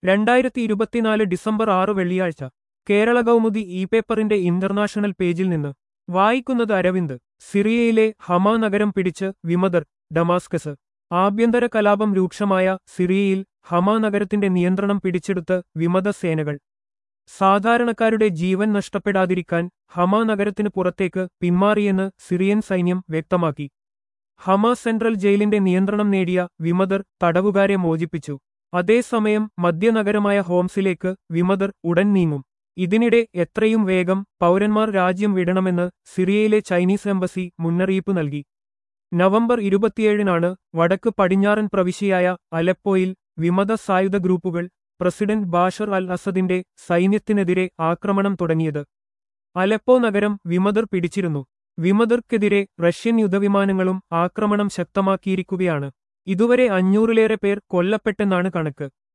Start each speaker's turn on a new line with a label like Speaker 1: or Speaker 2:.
Speaker 1: രണ്ടായിരത്തി ഇരുപത്തിനാല് ഡിസംബർ ആറ് വെള്ളിയാഴ്ച കേരള കൗമുദി ഇ പേപ്പറിന്റെ ഇന്റർനാഷണൽ പേജിൽ നിന്ന് വായിക്കുന്നത് അരവിന്ദ് സിറിയയിലെ ഹമാ നഗരം പിടിച്ച് വിമതർ ഡമാസ്കസ് ആഭ്യന്തര കലാപം രൂക്ഷമായ സിറിയയിൽ ഹമാ നഗരത്തിന്റെ നിയന്ത്രണം പിടിച്ചെടുത്ത് വിമത സേനകൾ സാധാരണക്കാരുടെ ജീവൻ നഷ്ടപ്പെടാതിരിക്കാൻ ഹമാ നഗരത്തിന് പുറത്തേക്ക് പിന്മാറിയെന്ന് സിറിയൻ സൈന്യം വ്യക്തമാക്കി ഹമാ സെൻട്രൽ ജയിലിന്റെ നിയന്ത്രണം നേടിയ വിമതർ തടവുകാരെ മോചിപ്പിച്ചു അതേസമയം മധ്യനഗരമായ ഹോംസിലേക്ക് വിമതർ ഉടൻ നീങ്ങും ഇതിനിടെ എത്രയും വേഗം പൗരന്മാർ രാജ്യം വിടണമെന്ന് സിറിയയിലെ ചൈനീസ് എംബസി മുന്നറിയിപ്പ് നൽകി നവംബർ ഇരുപത്തിയേഴിനാണ് വടക്ക് പടിഞ്ഞാറൻ പ്രവിശ്യയായ അലപ്പോയിൽ വിമത സായുധ ഗ്രൂപ്പുകൾ പ്രസിഡന്റ് ബാഷർ അൽ അസദിന്റെ സൈന്യത്തിനെതിരെ ആക്രമണം തുടങ്ങിയത് അലപ്പോ നഗരം വിമതർ പിടിച്ചിരുന്നു വിമതർക്കെതിരെ റഷ്യൻ യുദ്ധവിമാനങ്ങളും ആക്രമണം ശക്തമാക്കിയിരിക്കുകയാണ് ഇതുവരെ അഞ്ഞൂറിലേറെ പേർ കൊല്ലപ്പെട്ടെന്നാണ് കണക്ക്